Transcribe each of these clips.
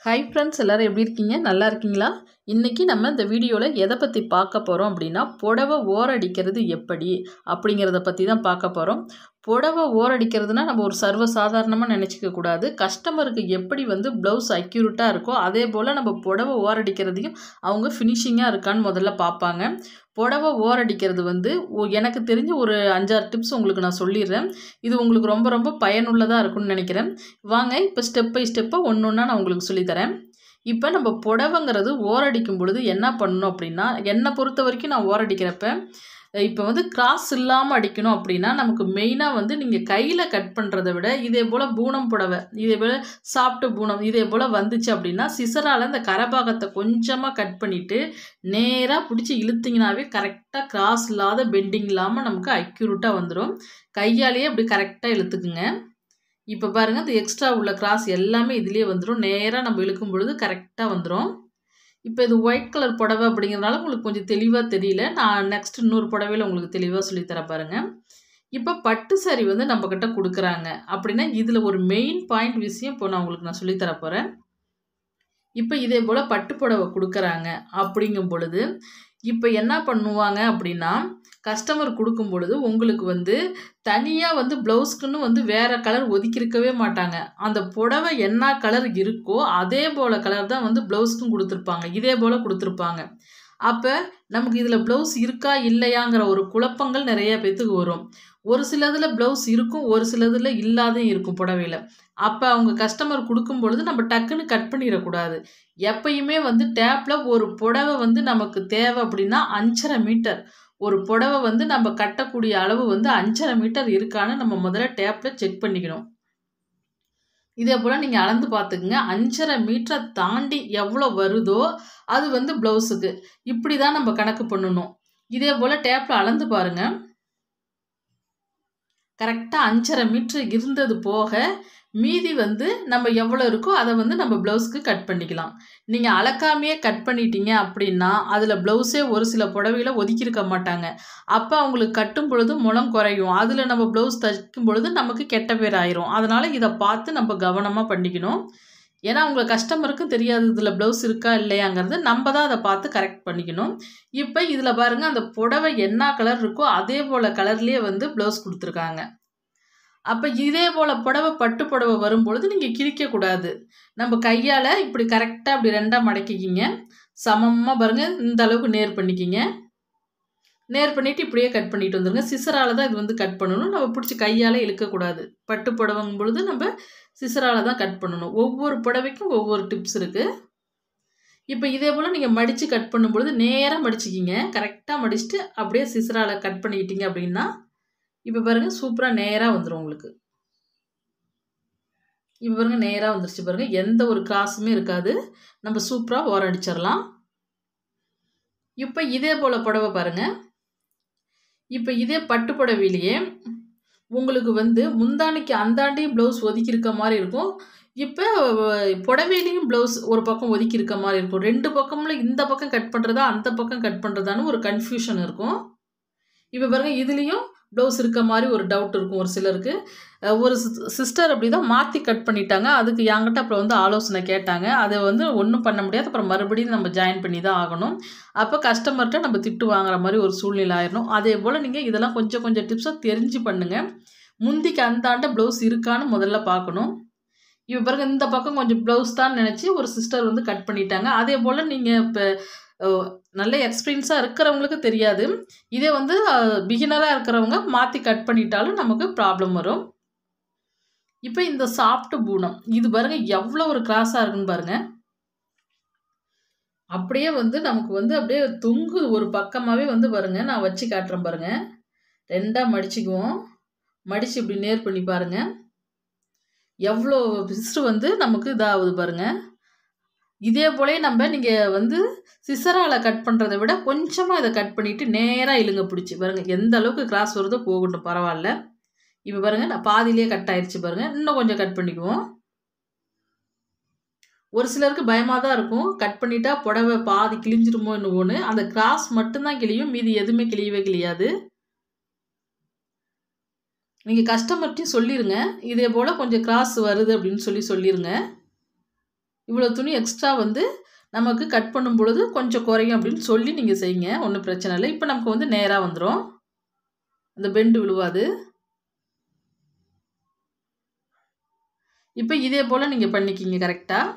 hi friends எல்லோரும் எப்படி இருக்கீங்க நல்லா இருக்கீங்களா இன்றைக்கி நம்ம இந்த வீடியோவில் எதை பற்றி பார்க்க போகிறோம் அப்படின்னா புடவை ஓரடிக்கிறது எப்படி அப்படிங்கிறத பற்றி தான் பார்க்க போகிறோம் புடவை ஓரடிக்கிறதுனா நம்ம ஒரு சர்வசாதாரணமாக நினச்சிக்க கூடாது கஸ்டமருக்கு எப்படி வந்து ப்ளவுஸ் அக்யூரேட்டாக இருக்கோ அதே போல் நம்ம புடவை ஓரடிக்கிறதையும் அவங்க ஃபினிஷிங்காக இருக்கான்னு முதல்ல பார்ப்பாங்க புடவை ஓரடிக்கிறது வந்து ஒ- எனக்கு தெரிஞ்ச ஒரு அஞ்சாறு டிப்ஸ் உங்களுக்கு நான் சொல்லிடுறேன் இது உங்களுக்கு ரொம்ப ரொம்ப பயனுள்ளதாக இருக்கும்னு நினைக்கிறேன் வாங்க இப்போ ஸ்டெப் பை ஸ்டெப்பாக ஒன்று ஒன்றா நான் உங்களுக்கு சொல்லித்தரேன் இப்போ நம்ம புடவைங்கிறது ஓரடிக்கும் பொழுது என்ன பண்ணணும் அப்படின்னா என்னை பொறுத்த வரைக்கும் நான் ஓரடிக்கிறப்ப இப்போ வந்து கிராஸ் இல்லாமல் அடிக்கணும் அப்படின்னா நமக்கு மெயினாக வந்து நீங்கள் கையில் கட் பண்ணுறதை விட இதே போல் பூனம் புடவை இதே போல் சாப்பிட்டு பூனம் இதே போல் வந்துச்சு அப்படின்னா சிசரால் இந்த கரபாகத்தை கொஞ்சமாக கட் பண்ணிவிட்டு நேராக பிடிச்சி இழுத்திங்கனாவே கரெக்டாக கிராஸ் இல்லாத பெண்டிங் இல்லாமல் நமக்கு அக்யூரேட்டாக வந்துடும் கையாலேயே அப்படி கரெக்டாக இழுத்துக்குங்க இப்போ பாருங்கள் இந்த எக்ஸ்ட்ரா உள்ள கிராஸ் எல்லாமே இதுலேயே வந்துடும் நேராக நம்ம இழுக்கும் பொழுது கரெக்டாக வந்துடும் இப்போ இது ஒயிட் கலர் புடவை அப்படிங்கிறதுனால உங்களுக்கு கொஞ்சம் தெளிவாக தெரியல நான் நெக்ஸ்ட் இன்னொரு புடவையில் உங்களுக்கு தெளிவாக சொல்லித்தரேன் பாருங்கள் இப்போ பட்டு சாரி வந்து நம்மக்கிட்ட கொடுக்குறாங்க அப்படின்னா இதில் ஒரு மெயின் பாயிண்ட் விஷயம் இப்போ நான் உங்களுக்கு நான் சொல்லித்தர போகிறேன் இப்போ இதே போல் பட்டு புடவை கொடுக்குறாங்க அப்படிங்கும் பொழுது இப்போ என்ன பண்ணுவாங்க அப்படின்னா கஸ்டமர் கொடுக்கும் பொழுது உங்களுக்கு வந்து தனியாக வந்து ப்ளவுஸ்க்குன்னு வந்து வேறு கலர் ஒதுக்கியிருக்கவே மாட்டாங்க அந்த புடவை என்ன கலர் இருக்கோ அதே போல் கலர் தான் வந்து ப்ளவுஸ்க்கும் கொடுத்துருப்பாங்க இதே போல் கொடுத்துருப்பாங்க அப்போ நமக்கு இதில் ப்ளவுஸ் இருக்கா இல்லையாங்கிற ஒரு குழப்பங்கள் நிறைய பேத்துக்கு வரும் ஒரு சிலதில் ப்ளவுஸ் இருக்கும் ஒரு சிலதில் இல்லாதையும் இருக்கும் புடவையில் அப்போ அவங்க கஸ்டமர் கொடுக்கும் பொழுது நம்ம டக்குன்னு கட் பண்ணிடக்கூடாது எப்பயுமே வந்து டேப்பில் ஒரு புடவை வந்து நமக்கு தேவை அப்படின்னா அஞ்சரை மீட்டர் ஒரு புடவை வந்து நம்ம கட்டக்கூடிய அளவு வந்து அஞ்சரை மீட்டர் இருக்கான்னு நம்ம முதல்ல டேப்பில் செக் பண்ணிக்கணும் இதே போல் நீங்கள் அளந்து பார்த்துக்குங்க அஞ்சரை மீட்டரை தாண்டி எவ்வளோ வருதோ அது வந்து ப்ளவுஸுக்கு இப்படி தான் நம்ம கணக்கு பண்ணணும் இதே போல் டேப்பில் அளந்து பாருங்கள் கரெக்டாக அஞ்சரை மீட்ரு இருந்தது போக மீதி வந்து நம்ம எவ்வளோ இருக்கோ அதை வந்து நம்ம ப்ளவுஸ்க்கு கட் பண்ணிக்கலாம் நீங்கள் அளக்காமையே கட் பண்ணிட்டீங்க அப்படின்னா அதில் ப்ளவுஸே ஒரு சில புடவையில் ஒதுக்கியிருக்க மாட்டாங்க அப்போ அவங்களுக்கு கட்டும் பொழுது முளம் குறையும் அதில் நம்ம ப்ளவுஸ் தைக்கும் பொழுது நமக்கு கெட்ட பேர் ஆயிரும் அதனால் இதை பார்த்து நம்ம கவனமாக பண்ணிக்கணும் ஏன்னா உங்களை கஸ்டமருக்கும் தெரியாது இதில் ப்ளவுஸ் இருக்கா இல்லையாங்கிறது நம்ம தான் அதை பார்த்து கரெக்ட் பண்ணிக்கணும் இப்போ இதில் பாருங்கள் அந்த புடவை என்ன கலர் இருக்கோ அதே போல் கலர்லேயே வந்து ப்ளவுஸ் கொடுத்துருக்காங்க அப்போ இதே போல் புடவை பட்டு புடவை வரும்பொழுது நீங்கள் கிழிக்கக்கூடாது நம்ம கையால் இப்படி கரெக்டாக இப்படி ரெண்டாக மடக்கிக்கிங்க சமமாக பாருங்கள் இந்த அளவுக்கு நேர் பண்ணிக்கிங்க நேர் பண்ணிவிட்டு இப்படியே கட் பண்ணிட்டு வந்துருங்க சிசரால் தான் இது வந்து கட் பண்ணணும் நம்ம பிடிச்சி கையால் இழுக்கக்கூடாது பட்டு புடவைங்கும் பொழுது நம்ம சிசரால் தான் கட் பண்ணணும் ஒவ்வொரு புடவைக்கும் ஒவ்வொரு டிப்ஸ் இருக்குது இப்போ இதே போல் நீங்கள் மடித்து கட் பண்ணும்பொழுது நேராக மடிச்சிக்கிங்க கரெக்டாக மடிச்சுட்டு அப்படியே சிசரால் கட் பண்ணிக்கிட்டீங்க அப்படின்னா இப்போ பாருங்கள் சூப்பராக நேராக வந்துடும் உங்களுக்கு இப்போ பாருங்கள் நேராக வந்துருச்சு பாருங்கள் எந்த ஒரு கிராஸுமே இருக்காது நம்ம சூப்பராக ஓரம் அடிச்சிடலாம் இப்போ இதே போல் புடவை பாருங்கள் இப்போ இதே பட்டு புடவையிலேயே உங்களுக்கு வந்து முந்தானிக்கு அந்தாண்டையும் ப்ளவுஸ் ஒதுக்கி இருக்க மாதிரி இருக்கும் இப்போ புடவையிலையும் ப்ளவுஸ் ஒரு பக்கம் ஒதுக்கி இருக்க மாதிரி இருக்கும் ரெண்டு பக்கமும் இந்த பக்கம் கட் பண்ணுறதா அந்த பக்கம் கட் பண்ணுறதான்னு ஒரு கன்ஃபியூஷன் இருக்கும் இப்போ பாருங்கள் இதுலேயும் ப்ளவுஸ் இருக்க மாதிரி ஒரு டவுட் இருக்கும் ஒரு சிலருக்கு அஹ் ஒரு சிஸ்டர் அப்படி தான் மாற்றி கட் பண்ணிட்டாங்க அதுக்கு என்கிட்ட அப்புறம் வந்து ஆலோசனை கேட்டாங்க அதை வந்து ஒன்றும் பண்ண முடியாது அப்புறம் மறுபடியும் நம்ம ஜாயின் பண்ணி தான் ஆகணும் அப்போ கஸ்டமர்கிட்ட நம்ம திட்டு வாங்குற மாதிரி ஒரு சூழ்நிலை ஆயிடணும் அதே போல் நீங்கள் இதெல்லாம் கொஞ்சம் கொஞ்சம் டிப்ஸாக தெரிஞ்சு பண்ணுங்கள் முந்திக்கு அந்தாண்ட ப்ளவுஸ் இருக்கான்னு முதல்ல பார்க்கணும் இப்போ பாருங்க இந்த பக்கம் கொஞ்சம் ப்ளவுஸ் தான் நினச்சி ஒரு சிஸ்டர் வந்து கட் பண்ணிட்டாங்க அதே போல் நீங்கள் இப்போ நல்ல எக்ஸ்பீரியன்ஸாக இருக்கிறவங்களுக்கு தெரியாது இதே வந்து பிகினராக இருக்கிறவங்க மாற்றி கட் பண்ணிட்டாலும் நமக்கு ப்ராப்ளம் வரும் இப்போ இந்த சாஃப்ட் பூனம் இது பாருங்க எவ்வளோ ஒரு கிராஸாக இருக்குன்னு பாருங்க அப்படியே வந்து நமக்கு வந்து அப்படியே தொங்கு ஒரு பக்கமாகவே வந்து பாருங்க நான் வச்சு காட்டுறேன் பாருங்க ரெண்டாக மடிச்சுக்குவோம் மடித்து இப்படி நேர் பண்ணி பாருங்க எவ்வளோ பிஸ்டு வந்து நமக்கு இதாகுது பாருங்க இதே போலே நம்ம நீங்கள் வந்து சிசரால் கட் பண்ணுறதை விட கொஞ்சமாக இதை கட் பண்ணிவிட்டு நேராக இழுங்க பிடிச்சி பாருங்கள் எந்த அளவுக்கு கிராஸ் வருதோ போகட்டும் பரவாயில்ல இப்போ பாருங்கள் நான் பாதியிலே கட் ஆயிடுச்சு பாருங்கள் இன்னும் கொஞ்சம் கட் பண்ணிக்குவோம் ஒரு சிலருக்கு பயமாக தான் இருக்கும் கட் பண்ணிட்டா புடவை பாதி கிழிஞ்சிருமோ ஒன்று அந்த கிராஸ் மட்டும்தான் கிழியும் மீதி எதுவுமே கிழியவே கிழியாது நீங்கள் கஸ்டமர்கிட்டையும் சொல்லிடுங்க இதே போல் கொஞ்சம் கிராஸ் வருது அப்படின்னு சொல்லி சொல்லிடுங்க இவ்வளோ துணி எக்ஸ்ட்ரா வந்து நமக்கு கட் பண்ணும் பொழுது கொஞ்சம் குறையும் அப்படின்னு சொல்லி நீங்கள் செய்யுங்க ஒன்றும் பிரச்சனை இல்லை இப்போ நமக்கு வந்து நேராக வந்துடும் அந்த பெண்டு விழுவாது இப்போ இதே போல் நீங்கள் பண்ணிக்கிங்க கரெக்டாக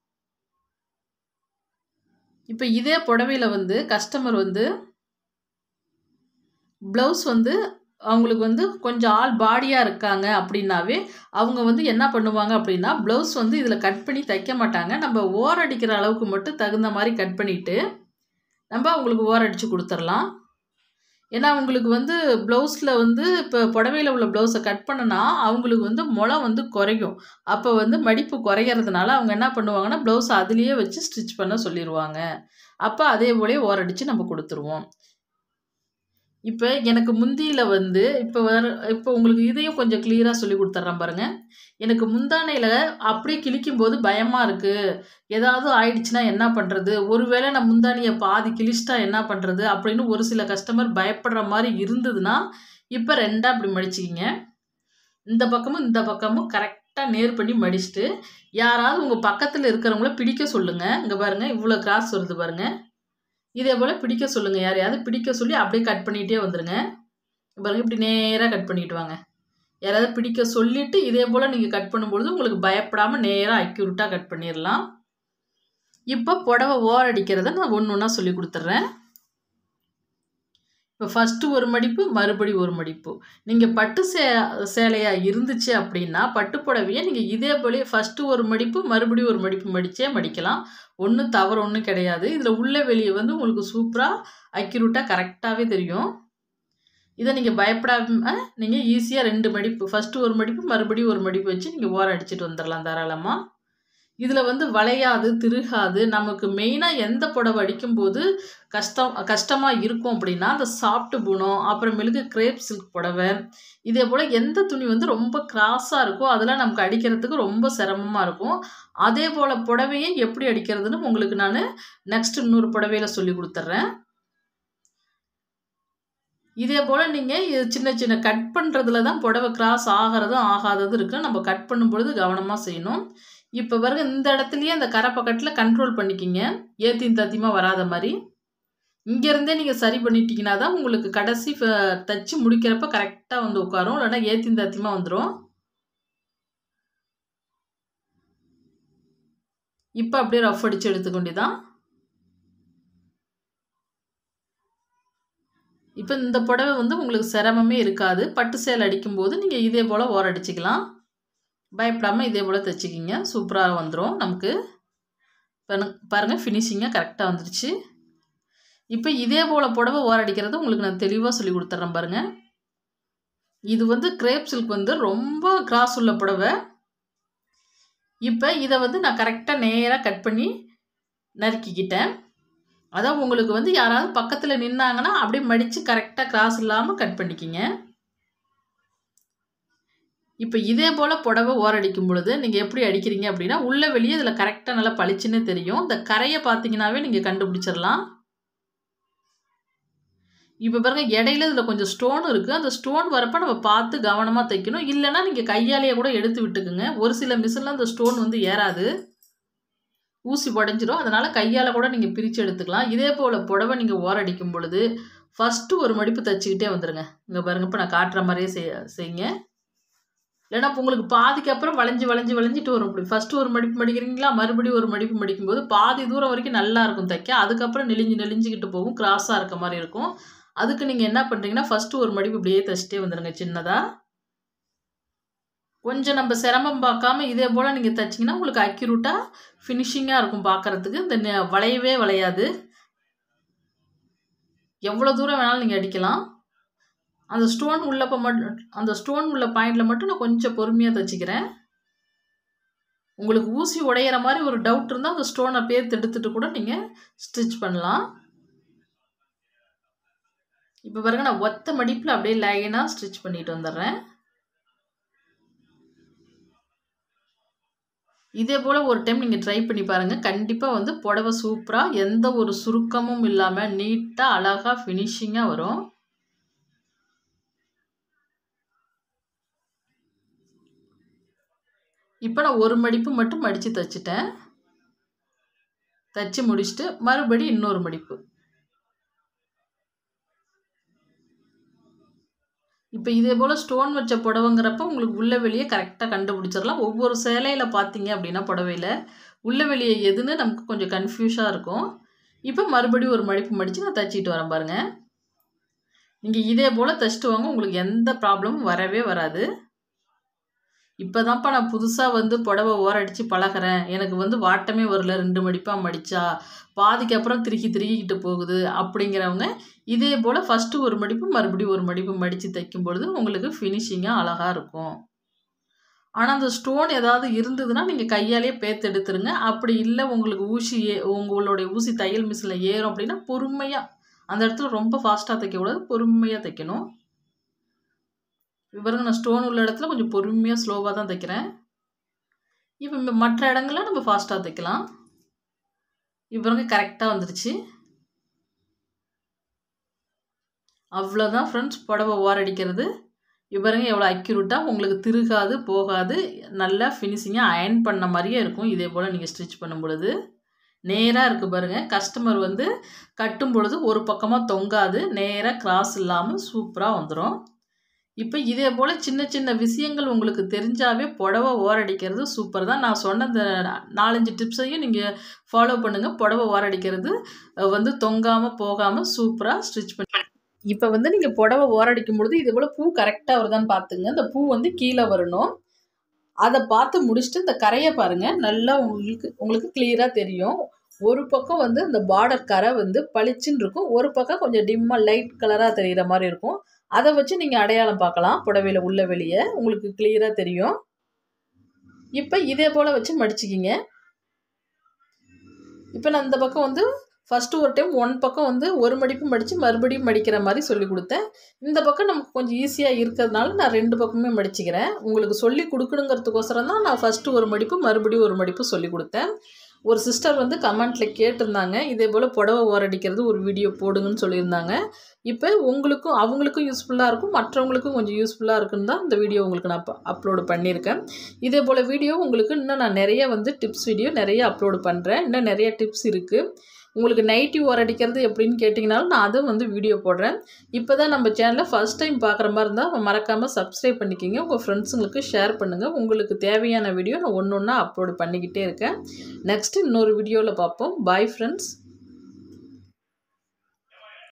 இப்போ இதே புடவையில் வந்து கஸ்டமர் வந்து ப்ளவுஸ் வந்து அவங்களுக்கு வந்து கொஞ்சம் ஆள் பாடியாக இருக்காங்க அப்படின்னாவே அவங்க வந்து என்ன பண்ணுவாங்க அப்படின்னா ப்ளவுஸ் வந்து இதில் கட் பண்ணி தைக்க மாட்டாங்க நம்ம ஓர் அடிக்கிற அளவுக்கு மட்டும் தகுந்த மாதிரி கட் பண்ணிவிட்டு நம்ம அவங்களுக்கு ஓர் அடித்து கொடுத்துர்லாம் ஏன்னா அவங்களுக்கு வந்து ப்ளவுஸில் வந்து இப்போ புடவையில் உள்ள ப்ளவுஸை கட் பண்ணனா அவங்களுக்கு வந்து முளம் வந்து குறையும் அப்போ வந்து மடிப்பு குறையிறதுனால அவங்க என்ன பண்ணுவாங்கன்னா ப்ளவுஸ் அதுலேயே வச்சு ஸ்டிச் பண்ண சொல்லிடுவாங்க அப்போ அதே போலே ஓரடித்து நம்ம கொடுத்துருவோம் இப்போ எனக்கு முந்தியில் வந்து இப்போ வர இப்போ உங்களுக்கு இதையும் கொஞ்சம் கிளியராக சொல்லி கொடுத்துட்றேன் பாருங்கள் எனக்கு முந்தானையில் அப்படியே கிழிக்கும்போது பயமாக இருக்குது ஏதாவது ஆயிடுச்சுன்னா என்ன பண்ணுறது ஒருவேளை நான் முந்தானியை பாதி கிழிச்சிட்டா என்ன பண்ணுறது அப்படின்னு ஒரு சில கஸ்டமர் பயப்படுற மாதிரி இருந்ததுன்னா இப்போ ரெண்டாக அப்படி மடிச்சிக்கிங்க இந்த பக்கமும் இந்த பக்கமும் கரெக்டாக நேர் பண்ணி மடிச்சுட்டு யாராவது உங்கள் பக்கத்தில் இருக்கிறவங்கள பிடிக்க சொல்லுங்கள் இங்கே பாருங்கள் இவ்வளோ கிராஸ் வருது பாருங்கள் இதே போல் பிடிக்க சொல்லுங்கள் யாரையாவது பிடிக்க சொல்லி அப்படியே கட் பண்ணிகிட்டே வந்துடுங்க பாருங்க இப்படி நேராக கட் பண்ணிட்டு வாங்க யாராவது பிடிக்க சொல்லிவிட்டு இதே போல் நீங்கள் கட் பண்ணும்பொழுது உங்களுக்கு பயப்படாமல் நேராக அக்யூரட்டாக கட் பண்ணிடலாம் இப்போ புடவை ஓர் அடிக்கிறத நான் ஒன்று ஒன்றா சொல்லி கொடுத்துட்றேன் இப்போ ஃபஸ்ட்டு ஒரு மடிப்பு மறுபடி ஒரு மடிப்பு நீங்கள் பட்டு சே சேலையாக இருந்துச்சு அப்படின்னா பட்டு புடவையை நீங்கள் இதே போல ஃபஸ்ட்டு ஒரு மடிப்பு மறுபடி ஒரு மடிப்பு மடித்தே மடிக்கலாம் ஒன்றும் தவறு ஒன்றும் கிடையாது இதில் உள்ள வெளியே வந்து உங்களுக்கு சூப்பராக அக்யூரேட்டாக கரெக்டாகவே தெரியும் இதை நீங்கள் பயப்படாம நீங்கள் ஈஸியாக ரெண்டு மடிப்பு ஃபஸ்ட்டு ஒரு மடிப்பு மறுபடியும் ஒரு மடிப்பு வச்சு நீங்கள் ஓரம் அடிச்சுட்டு வந்துடலாம் தாராளமாக இதில் வந்து வளையாது திருகாது நமக்கு மெயினாக எந்த புடவை அடிக்கும்போது கஷ்டம் கஷ்டமாக இருக்கும் அப்படின்னா அந்த சாஃப்ட் குணம் அப்புறமேலுக்கு கிரேப் சில்க் புடவை இதே போல் எந்த துணி வந்து ரொம்ப கிராஸாக இருக்கோ அதெல்லாம் நமக்கு அடிக்கிறதுக்கு ரொம்ப சிரமமாக இருக்கும் அதே போல் புடவையை எப்படி அடிக்கிறதுன்னு உங்களுக்கு நான் நெக்ஸ்ட் இன்னொரு புடவையில் சொல்லி கொடுத்துட்றேன் இதே போல் நீங்கள் சின்ன சின்ன கட் பண்ணுறதுல தான் புடவை கிராஸ் ஆகிறதும் ஆகாததும் இருக்குது நம்ம கட் பண்ணும் பொழுது கவனமாக செய்யணும் இப்போ பாருங்க இந்த இடத்துலையே அந்த கரை பக்கத்தில் கண்ட்ரோல் பண்ணிக்கிங்க ஏத்தியும் தத்தியமாக வராத மாதிரி இங்கேருந்தே நீங்கள் சரி பண்ணிட்டீங்கன்னா தான் உங்களுக்கு கடைசி தச்சு முடிக்கிறப்ப கரெக்டாக வந்து உட்காரும் இல்லைன்னா ஏத்தியும் தத்தியமாக வந்துடும் இப்போ அப்படியே ரஃப் அடித்து எடுத்துக்கொண்டு தான் இப்போ இந்த புடவை வந்து உங்களுக்கு சிரமமே இருக்காது பட்டு சேலை அடிக்கும்போது நீங்கள் இதே போல் ஓர அடிச்சுக்கலாம் பயப்படாமல் இதே போல் தைச்சிக்கிங்க சூப்பராக வந்துடும் நமக்கு பாருங்கள் ஃபினிஷிங்காக கரெக்டாக வந்துடுச்சு இப்போ இதே போல் புடவை ஓரடிக்கிறது உங்களுக்கு நான் தெளிவாக சொல்லி கொடுத்துட்றேன் பாருங்கள் இது வந்து கிரேப் சில்க் வந்து ரொம்ப கிராஸ் உள்ள புடவை இப்போ இதை வந்து நான் கரெக்டாக நேராக கட் பண்ணி நறுக்கிக்கிட்டேன் அதான் உங்களுக்கு வந்து யாராவது பக்கத்தில் நின்னாங்கன்னா அப்படியே மடித்து கரெக்டாக கிராஸ் இல்லாமல் கட் பண்ணிக்கிங்க இப்போ இதே போல் புடவை ஓரடிக்கும் பொழுது நீங்கள் எப்படி அடிக்கிறீங்க அப்படின்னா உள்ள வெளியே இதில் கரெக்டாக நல்லா பளிச்சுன்னு தெரியும் இந்த கரையை பார்த்தீங்கன்னாவே நீங்கள் கண்டுபிடிச்சிடலாம் இப்போ பாருங்கள் இடையில இதில் கொஞ்சம் ஸ்டோன் இருக்குது அந்த ஸ்டோன் வரப்போ நம்ம பார்த்து கவனமாக தைக்கணும் இல்லைன்னா நீங்கள் கையாலேயே கூட எடுத்து விட்டுக்குங்க ஒரு சில மிஷினில் அந்த ஸ்டோன் வந்து ஏறாது ஊசி உடஞ்சிரும் அதனால் கையால் கூட நீங்கள் பிரித்து எடுத்துக்கலாம் இதே போல் புடவை நீங்கள் ஓரடிக்கும் பொழுது ஃபஸ்ட்டு ஒரு மடிப்பு தைச்சிக்கிட்டே வந்துடுங்க இங்கே பாருங்கள் இப்போ நான் காட்டுற மாதிரியே செய் செய்யுங்க இல்லைனா இப்போ உங்களுக்கு பாதிக்கு அப்புறம் வளைஞ்சு வளைஞ்சு வளைஞ்சிட்டு வரும் இப்படி ஃபஸ்ட்டு ஒரு மடிப்பு மடிக்கிறீங்களா மறுபடியும் ஒரு மடிப்பு மடிக்கும்போது பாதி தூரம் வரைக்கும் நல்லா இருக்கும் தைக்க அதுக்கப்புறம் நெளிஞ்சு நெளிஞ்சிக்கிட்டு போகும் கிராஸாக இருக்க மாதிரி இருக்கும் அதுக்கு நீங்கள் என்ன பண்ணுறீங்கன்னா ஃபஸ்ட்டு ஒரு மடிப்பு இப்படியே தைச்சிட்டே வந்துடுங்க சின்னதாக கொஞ்சம் நம்ம சிரமம் பார்க்காம இதே போல் நீங்கள் தைச்சிங்கன்னா உங்களுக்கு அக்யூரேட்டாக ஃபினிஷிங்காக இருக்கும் பார்க்குறதுக்கு இந்த வளையவே வளையாது எவ்வளோ தூரம் வேணாலும் நீங்கள் அடிக்கலாம் அந்த ஸ்டோன் உள்ளப்போ மட்டும் அந்த ஸ்டோன் உள்ள பாயிண்டில் மட்டும் நான் கொஞ்சம் பொறுமையாக தைச்சிக்கிறேன் உங்களுக்கு ஊசி உடையிற மாதிரி ஒரு டவுட் இருந்தால் அந்த ஸ்டோனை பேர்த்து எடுத்துகிட்டு கூட நீங்கள் ஸ்டிச் பண்ணலாம் இப்போ பாருங்க நான் ஒத்த மடிப்பில் அப்படியே லைனாக ஸ்டிச் பண்ணிட்டு வந்துடுறேன் இதே போல் ஒரு டைம் நீங்கள் ட்ரை பண்ணி பாருங்கள் கண்டிப்பாக வந்து புடவை சூப்பராக எந்த ஒரு சுருக்கமும் இல்லாமல் நீட்டாக அழகாக ஃபினிஷிங்காக வரும் இப்போ நான் ஒரு மடிப்பு மட்டும் மடித்து தைச்சிட்டேன் தச்சு முடிச்சுட்டு மறுபடி இன்னொரு மடிப்பு இப்போ இதே போல் ஸ்டோன் வச்ச புடவைங்கிறப்ப உங்களுக்கு உள்ள வெளியே கரெக்டாக கண்டுபிடிச்சிடலாம் ஒவ்வொரு சேலையில் பார்த்தீங்க அப்படின்னா புடவையில் உள்ள வெளியே எதுன்னு நமக்கு கொஞ்சம் கன்ஃபியூஷாக இருக்கும் இப்போ மறுபடியும் ஒரு மடிப்பு மடித்து நான் தச்சிட்டு வரேன் பாருங்கள் நீங்கள் இதே போல் தைச்சிட்டு வாங்க உங்களுக்கு எந்த ப்ராப்ளமும் வரவே வராது இப்போ தான்ப்பா நான் புதுசாக வந்து புடவை ஓரடிச்சு பழகிறேன் எனக்கு வந்து வாட்டமே வரல ரெண்டு மடிப்பாக மடித்தா பாதிக்கு அப்புறம் திருக்கி திருக்கிக்கிட்டு போகுது அப்படிங்கிறவங்க இதே போல் ஃபஸ்ட்டு ஒரு மடிப்பு மறுபடியும் ஒரு மடிப்பு மடித்து தைக்கும் பொழுது உங்களுக்கு ஃபினிஷிங்காக அழகாக இருக்கும் ஆனால் அந்த ஸ்டோன் ஏதாவது இருந்ததுன்னா நீங்கள் கையாலே பேத்து எடுத்துருங்க அப்படி இல்லை உங்களுக்கு ஊசி ஏ உங்களுடைய ஊசி தையல் மிஷினில் ஏறும் அப்படின்னா பொறுமையாக அந்த இடத்துல ரொம்ப ஃபாஸ்ட்டாக தைக்கக்கூடாது பொறுமையாக தைக்கணும் பாருங்க நான் ஸ்டோன் உள்ள இடத்துல கொஞ்சம் பொறுமையாக ஸ்லோவாக தான் தைக்கிறேன் இப்போ மற்ற இடங்கள்ல நம்ம ஃபாஸ்ட்டாக தைக்கலாம் இப்போ கரெக்டாக வந்துருச்சு அவ்வளோதான் ஃப்ரெண்ட்ஸ் புடவை ஓரடிக்கிறது இவருங்க எவ்வளோ அக்யூரேட்டாக உங்களுக்கு திருகாது போகாது நல்லா ஃபினிஷிங்காக அயன் பண்ண மாதிரியே இருக்கும் இதே போல் நீங்கள் ஸ்டிச் பண்ணும் பொழுது நேராக இருக்குது பாருங்கள் கஸ்டமர் வந்து கட்டும் பொழுது ஒரு பக்கமாக தொங்காது நேராக கிராஸ் இல்லாமல் சூப்பராக வந்துடும் இப்போ இதே போல் சின்ன சின்ன விஷயங்கள் உங்களுக்கு தெரிஞ்சாவே புடவை ஓரடிக்கிறது சூப்பர் தான் நான் சொன்ன இந்த நாலஞ்சு டிப்ஸையும் நீங்கள் ஃபாலோ பண்ணுங்கள் புடவை ஓரடிக்கிறது வந்து தொங்காமல் போகாமல் சூப்பராக ஸ்டிச் பண்ணி இப்போ வந்து நீங்கள் புடவை ஓரடிக்கும் பொழுது இதே போல் பூ கரெக்டாக வருதான்னு பார்த்துங்க இந்த பூ வந்து கீழே வரணும் அதை பார்த்து முடிச்சுட்டு இந்த கரையை பாருங்கள் நல்லா உங்களுக்கு உங்களுக்கு கிளியராக தெரியும் ஒரு பக்கம் வந்து இந்த பார்டர் கரை வந்து பளிச்சுன்னு இருக்கும் ஒரு பக்கம் கொஞ்சம் டிம்மாக லைட் கலராக தெரிகிற மாதிரி இருக்கும் அதை வச்சு நீங்கள் அடையாளம் பார்க்கலாம் புடவையில் உள்ள வெளியே உங்களுக்கு கிளியராக தெரியும் இப்போ இதே போல் வச்சு மடிச்சிக்கிங்க இப்போ நான் இந்த பக்கம் வந்து ஃபஸ்ட்டு ஒரு டைம் ஒன் பக்கம் வந்து ஒரு மடிப்பு மடித்து மறுபடியும் மடிக்கிற மாதிரி சொல்லி கொடுத்தேன் இந்த பக்கம் நமக்கு கொஞ்சம் ஈஸியாக இருக்கிறதுனால நான் ரெண்டு பக்கமே மடிச்சுக்கிறேன் உங்களுக்கு சொல்லி கொடுக்கணுங்கிறதுக்கோசரம் தான் நான் ஃபஸ்ட்டு ஒரு மடிப்பு மறுபடியும் ஒரு மடிப்பு சொல்லி கொடுத்தேன் ஒரு சிஸ்டர் வந்து கமெண்ட்டில் கேட்டிருந்தாங்க இதே போல் புடவை ஓரடிக்கிறது ஒரு வீடியோ போடுங்கன்னு சொல்லியிருந்தாங்க இப்போ உங்களுக்கும் அவங்களுக்கும் யூஸ்ஃபுல்லாக இருக்கும் மற்றவங்களுக்கும் கொஞ்சம் யூஸ்ஃபுல்லாக இருக்குன்னு தான் இந்த வீடியோ உங்களுக்கு நான் அப்லோடு பண்ணியிருக்கேன் இதே போல் வீடியோ உங்களுக்கு இன்னும் நான் நிறைய வந்து டிப்ஸ் வீடியோ நிறைய அப்லோடு பண்ணுறேன் இன்னும் நிறைய டிப்ஸ் இருக்குது உங்களுக்கு நைட்டி ஓரடிக்கிறது எப்படின்னு கேட்டிங்கனாலும் நான் அதுவும் வந்து வீடியோ போடுறேன் இப்போ தான் நம்ம சேனலை ஃபஸ்ட் டைம் பார்க்குற மாதிரி இருந்தால் மறக்காமல் சப்ஸ்கிரைப் பண்ணிக்கிங்க உங்கள் ஃப்ரெண்ட்ஸுங்களுக்கு ஷேர் பண்ணுங்கள் உங்களுக்கு தேவையான வீடியோ நான் ஒன்று ஒன்றா அப்லோடு பண்ணிக்கிட்டே இருக்கேன் நெக்ஸ்ட்டு இன்னொரு வீடியோவில் பார்ப்போம் பாய் ஃப்ரெண்ட்ஸ்